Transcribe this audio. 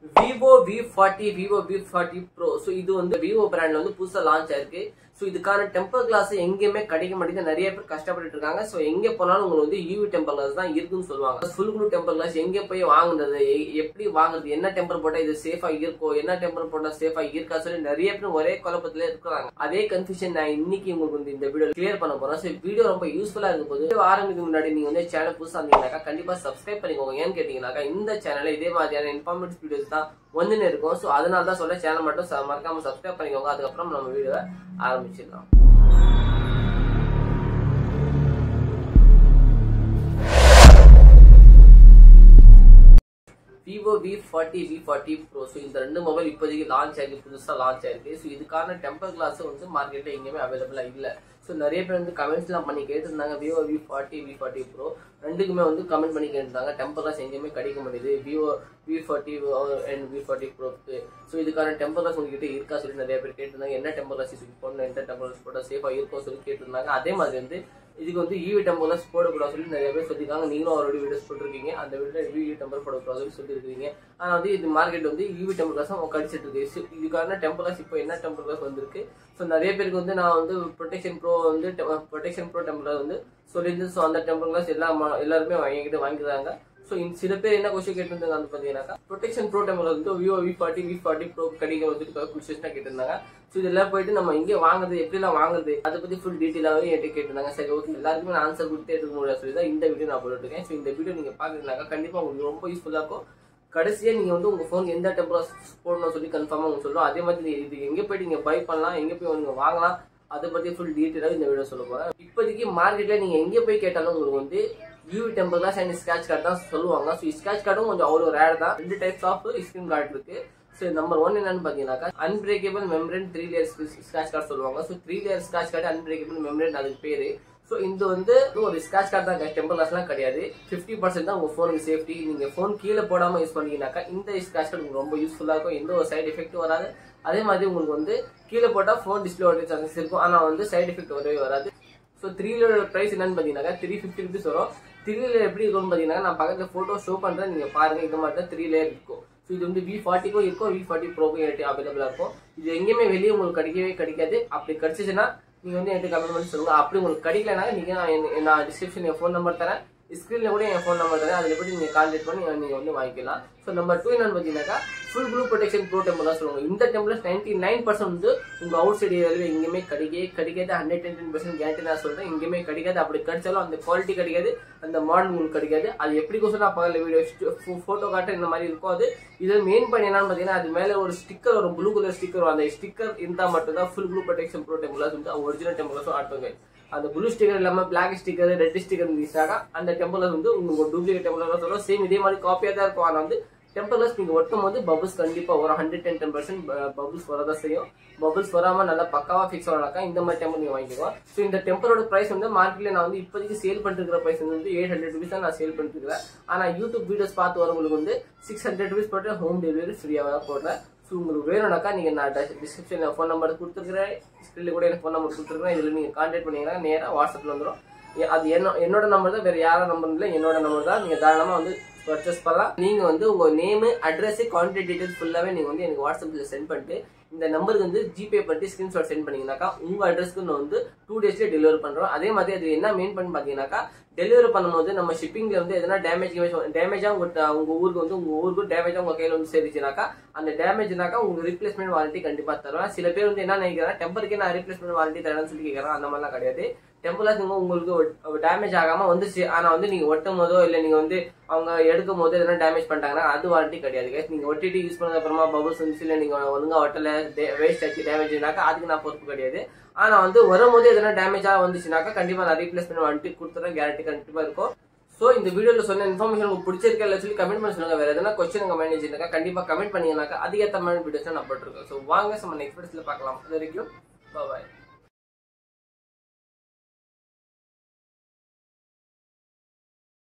Vivo V forty Vivo V forty Pro so இது வந்து Vivo பிராண்ட்ல வந்து புதுசா லான்ச் ஆயிருக்கு ஸோ இதுக்கான டெம்பர் கிளாஸ் எங்கேயுமே கிடைக்க மாட்டேங்குது நிறைய பேர் கஷ்டப்பட்டு இருக்காங்க ஸோ எங்க போனாலும் உங்களுக்கு வந்து யூவி டெம்பர் கிளாஸ் தான் இருக்குன்னு சொல்லுவாங்க ஃபுல் ப்ளூ டெம்பர் கிளாஸ் எங்க போய் வாங்குறது எ- எப்படி வாங்குறது என்ன டெம்பர் போட்டா இது சேஃபா இருக்கோ என்ன டெம்பர் போட்டா சேஃபா இருக்கா சொல்லி நிறைய பேர் ஒரே குழப்பத்துல இருக்கிறாங்க அதே கன்ஃபியூஷன் நான் இன்னைக்கு உங்களுக்கு வந்து இந்த வீடியோ கிளியர் பண்ண போறேன் ஸோ வீடியோ ரொம்ப யூஸ்ஃபுல்லா இருக்க போது Video ஆரம்பிக்கும் முன்னாடி நீங்க வந்து சேனல் புதுசா இருந்தீங்கன்னாக்கா கண்டிப்பா சப்ஸ்கிரைப் பண்ணிக்கோங்க ஏன்னு கேட்டீங்கன்னாக்கா இந்த சேனல்ல இதே மாதிரியான இன்ஃபார்மேட்டிவ் வீடியோஸ் தான் வந்துன்னு இருக்கும் ஸோ அதனால தான் சொல்ல சேனல் மட்டும் ச- மறக்காம சப்ஸ்கிரைப் பண்ணிக்கோங்க அதுக்கப்புறம் நம்ம வீடியோவை ஆரம்பிச்சிடலாம் Vivo V forty V forty Pro so இந்த ரெண்டு மொபைல் இப்போதைக்கு லான்ச் ஆகி புதுசாக லான்ச் ஆயிருக்கு ஸோ இதுக்கான டெம்பர் கிளாஸ் வந்து மார்க்கெட்டில் எங்கேயுமே அவைலபிளாக இல்லை ஸோ நிறைய பேர் வந்து கமெண்ட்ஸ்லாம் பண்ணி கேட்டிருந்தாங்க Vivo V forty V forty Pro ரெண்டுக்குமே வந்து கமெண்ட் பண்ணி கேட்டிருந்தாங்க டெம்பர் கிளாஸ் எங்கேயுமே கிடைக்க முடியுது Vivo V forty and V forty ப்ரோக்கு ஸோ இதுக்கான டெம்பர் கிளாஸ் உங்ககிட்ட இருக்கா சொல்லி நிறைய பேர் கேட்டிருந்தாங்க என்ன டெம்பர் கிளாஸ் யூஸ் பண்ணணும் எந்த டெம்பர் கிளாஸ் போட்டால் சேஃபாக இருக்கும் சொல்லி கேட்டிருந்தாங்க அதே மாதிரி வந்து இதுக்கு வந்து ஈவி டெம்பர் கிளாஸ் போடக்கூடாது சொல்லி நிறைய பேர் சொல்லியிருக்காங்க நீங்களும் அவரோட வீடியோஸ் போட்டிருக்கீங்க அந்த வீடியோ ஈவி டெம்பர் போடக்கூடாது சொல்லி சொல்லியிருக்கீங்க ஆனால் வந்து இது மார்க்கெட் வந்து ஈவி டெம்பர் கிளாஸ் அவங்க கடிச்சிட்டு இருக்கு So, இதுக்கான டெம்பர் கிளாஸ் இப்போ என்ன டெம்பர் கிளாஸ் வந்திருக்கு ஸோ நிறைய பேருக்கு வந்து நான் வந்து ப்ரொடெக்ஷன் ப்ரோ வந்து ப்ரொடெக்ஷன் ப்ரோ டெம்பர் கிளாஸ் வந்து சொல்லியிருந்து ஸோ அந்த டெம்பர் கிளாஸ் எல்லா ம- எல்லாருமே வாங்கிக்கிட்டு வாங்கிக்கிறாங்க ஸோ சில பேர் என்ன கொஸ்டின் கேட்டிருந்தாங்க வந்து பார்த்தீங்கன்னாக்கா ப்ரொடெக்ஷன் ப்ரோ டெம்பர் வந்து Vivo V forty V forty Pro கிடைக்க வந்துட்டு கொஸ்டின் கேட்டிருந்தாங்க ஸோ இதெல்லாம் போயிட்டு நம்ம இங்கே வாங்குறது எப்படிலாம் வாங்குறது அதை பற்றி ஃபுல் டீட்டெயிலாகவே என்கிட்ட கேட்டிருந்தாங்க சரி ஓகே எல்லாருக்குமே நான் ஆன்சர் கொடுத்தே இருக்க முடியாது சொல்லி தான் இந்த வீடியோ நான் போட்டுருக்கேன் ஸோ இந்த வீடியோ நீங்கள் பார்க்குறீங்கனாக்கா கண்டிப்பாக உங்களுக்கு ரொம்ப யூஸ்ஃபுல்லாக இருக்கும் கடைசியா நீங்க வந்து உங்க ஃபோன் எந்த டெம்பர் போடணும் சொல்லி கன்ஃபார்மா உங்களுக்கு சொல்லுவோம் அதே மாதிரி நீங்க இது எங்க போயிட்டு நீங்க பை பண்ணலாம் எங்க போய் நீங்க வாங்கலாம் அதை பத்தி ஃபுல் டீட்டெயிலாக இந்த வீடியோ சொல்ல போறேன் இப்போதைக்கு மார்க்கெட்ல நீங்க எங்க போய் கேட்டாலும் உங்களுக்கு வந்து UV temper glass and scratch guard தான் சொல்லுவாங்க ஸோ ஸ்கிராச் கார்டும் கொஞ்சம் அவ்வளோ ரேர் தான் ரெண்டு டைப்ஸ் ஆஃப் ஸ்கிரீன் கார்டு இருக்கு ஸோ நம்பர் ஒன் என்னன்னு பார்த்தீங்கன்னாக்கா unbreakable membrane three layer scratch guard சொல்லுவாங்க so three layer scratch guard unbreakable membrane அதுக்கு பேரு ஸோ இந்த வந்து ஒரு ஸ்கிராச் கார்டு தான் டெம்பர் கிளாஸ்லாம் கிடையாது ஃபிஃப்டி பர்சன்ட் தான் உங்க ஃபோனுக்கு சேஃப்டி நீங்க ஃபோன் கீழே போடாம யூஸ் பண்ணீங்கன்னாக்கா இந்த ஸ்கிராச் கார்டு உங்களுக்கு ரொம்ப யூஸ்ஃபுல்லாக இருக்கும் எந்த ஒரு சைடு எஃபெக்ட்டும் வராது அதே மாதிரி உங்களுக்கு வந்து கீழே போட்டா ஃபோன் டிஸ்பிளே உடைய சான்சஸ் இருக்கும் ஆனா வந்து சைடு எஃபெக்ட் வரவே வராது ஸோ த்ரீலோட ப்ரைஸ் என்னன்னு பார்த்தீங்கன்னா த்ரீ ஃபிஃப்டி ருபீஸ் வரும் த்ரீல எப்படி இருக்கும்னு பார்த்தீங்கன்னா நான் பக்கத்தில் ஃபோட்டோ ஷோ பண்ணுறேன் நீங்கள் பாருங்க இந்த மாதிரி தான் த்ரீ லேயர் இருக்கும் ஸோ இது வந்து வி ஃபார்ட்டிக்கும் இருக்கும் வி ஃபார்ட்டி ப்ரோக்கும் என்கிட்ட அவைலபிளாக இருக்கும் இது எங்கேயுமே வெளியே உங்களுக்கு கிடைக்கவே கிடைக்காது அப்படி கிடைச்சிச்சுன்னா நீங்கள் வந்து என்கிட்ட கமெண்ட் பண்ணி சொல்லுங்க அப்படி உங்களுக்கு கிடைக்கலனா நீங்கள் நான் என்- நான் டிஸ்கிரிப்ஷன் என் ஃபோன் நம்பர் தரேன் ஸ்க்ரீனில் கூட என் ஃபோன் நம்பர் தரேன் அதில் போய் நீங்கள் கான்டாக்ட் பண்ணி நீங்கள் வந்து வாங்கிக்கலாம் ஸோ நம்பர் டூ என்னன்னு பார்த்தீங்கன்னாக்கா full blue protection pro temple தான் சொல்லுவாங்க இந்த டெம்பிள் நைன்டி நைன் பர்சன்ட் வந்து உங்கள் அவுட் சைடு ஏரியாவில் எங்கேயுமே கிடைக்கவே கிடைக்காது ஹண்ட்ரட் டென் பர்சன்ட் கேரண்டி நான் சொல்கிறேன் எங்கேயுமே கிடைக்காது அப்படி கிடைச்சாலும் அந்த குவாலிட்டி கிடைக்காது அந்த மாடல் உங்களுக்கு கிடைக்காது அது எப்படி கோசம் நான் பகலில் வீடியோ ஃபோட்டோ காட்ட இந்த மாதிரி இருக்கும் அது இது மெயின் பண்ணி என்னன்னு பார்த்தீங்கன்னா அது மேலே ஒரு ஸ்டிக்கர் வரும் ப்ளூ கலர் ஸ்டிக்கர் வரும் அந்த ஸ்டிக்கர் இருந்தால் மட்டும் தான் full blue protection pro temple வந்து ஒரிஜினல் டெம்பிள் ஆட்டுங்க அந்த ப்ளூ ஸ்டிக்கர் இல்லாம பிளாக் ஸ்டிக்கர் ரெட் ஸ்டிக்கர் இருந்துச்சுனாக்கா அந்த டெம்பர்லஸ் வந்து உங்களுக்கு டூப்ளிகேட் டெம்பர்லஸ் சொல்லுவோம் சேம் இதே மாதிரி காப்பியா தான் இருக்கும் ஆனா வந்து டெம்பர்லஸ் நீங்க ஒட்டும் போது பபுள்ஸ் கண்டிப்பா வரும் hundred ten ten percent bubbles வரதான் செய்யும் பபுள்ஸ் வராம நல்லா பக்காவா ஃபிக்ஸ் ஆனாக்கா இந்த மாதிரி டெம்பர் நீங்க வாங்கிக்கலாம் ஸோ இந்த டெம்பரோட பிரைஸ் வந்து மார்க்கெட்ல நான் வந்து இப்போதைக்கு சேல் பண்ணிட்டு இருக்கிற பிரைஸ் வந்து எயிட் ஹண்ட்ரட் ருபீஸ் தான் நான் சேல் பண்ணிட்டு இருக்கிறேன் ஆனா யூடியூப் வீடியோஸ் பார்த்து வரவங்களுக்கு வந்து சிக்ஸ் ஹண்ட்ரட் ருபீஸ் போட்டு ஹோம் டெலிவரி ஃப்ரீயாக தான் போடுறேன் ஸோ உங்களுக்கு வேணும்னாக்கா நீங்கள் நான் டிஸ்கிரிப்ஷனில் ஃபோன் நம்பர் கொடுத்துருக்குறேன் ஸ்க்ரீனில் கூட எனக்கு ஃபோன் நம்பர் கொடுத்துருக்கேன் இதில் நீங்கள் கான்டாக்ட் பண்ணீங்கன்னா நேராக வாட்ஸ்அப்பில் வந்துடும் எ- அது என்ன என்னோட நம்பர் தான் வேறு யாரோட நம்பர் இல்லை என்னோட நம்பர் தான் நீங்கள் தாராளமாக வந்து பர்ச்சேஸ் பண்ணலாம் நீங்கள் வந்து உங்கள் நேமு அட்ரஸ் கான்டாக்ட் டீடைல்ஸ் ஃபுல்லாகவே நீங்கள் வந்து எனக்கு வாட்ஸ்அப்பில் சென்ட் பண்ணிட்டு இந்த நம்பருக்கு வந்து ஜிபே பண்ணிட்டு ஸ்க்ரீன்ஷாட் சென்ட் பண்ணீங்கன்னாக்கா உங்கள் அட்ரஸ்க்கு நான் வந்து டூ டேஸ்லேயே டெலிவரி பண்ணுறோம் அதே மாதிரி அது என்ன மெயின் பண்ணி பார்த்தீங்கன்னாக்கா டெலிவரி பண்ணும்போது நம்ம ஷிப்பிங்ல வந்து எதனா டேமேஜ் டேமேஜா உங்க உங்க ஊருக்கு வந்து உங்க ஊருக்கு டேமேஜா உங்க கையில வந்து சேரிச்சுனாக்கா அந்த டேமேஜ்னாக்கா உங்க ரீப்ளேஸ்மெண்ட் வாரண்டி கண்டிப்பா தருவேன் சில பேர் வந்து என்ன நினைக்கிறாங்க டெம்பருக்கே நான் ரீப்ளேஸ்மெண்ட் வாரண்டி தரேன்னு சொல்லி கேட்கறேன் அந்த மாதிரிலாம் கிடையாது டெம்பர்லாஸ் நீங்க உங்களுக்கு டேமேஜ் ஆகாம வந்துச்சு ஆனா வந்து நீங்க ஒட்டும் போதோ இல்ல நீங்க வந்து அவங்க எடுக்கும் போது எதனா டேமேஜ் பண்ணிட்டாங்கன்னா அது வாரண்டி கிடையாது guys. நீங்க ஒட்டிட்டு யூஸ் பண்ணது அப்புறமா பபுள்ஸ் வந்துச்சு இல்ல நீங்க ஒழுங்கா ஒட்டல வேஸ்ட் ஆச்சு டேமேஜ்னாக்கா அதுக்கு நான் பொறுப்பு கிடையாது ஆனா வந்து வரும்போது எதனா டேமேஜா வந்துச்சுனாக்கா கண்டிப்பா நான் ரீப்ளேஸ்மெண்ட் வாரண்டி கொடுத்துறேன் கேரண்டி கண்டிப்பா இருக்கும் சோ இந்த வீடியோல சொன்ன இன்ஃபர்மேஷன் உங்களுக்கு பிடிச்சிருக்கா இல்ல சொல்லி கமெண்ட் பண்ணி சொல்லுங்க வேற எதனா கொஸ்டின் கமெண்ட் வச்சிருக்கா கண்டிப்பா கமெண்ட் பண்ணீங்கன்னாக்கா அதுக்கேற்ற மாதிரி வீடியோஸ் நான் போட்டிருக்கேன் ஸோ வாங்க நம்ம நெக்ஸ்ட் வீடியோஸ்ல பார்க்கலாம் அது வரைக்கும் பாய்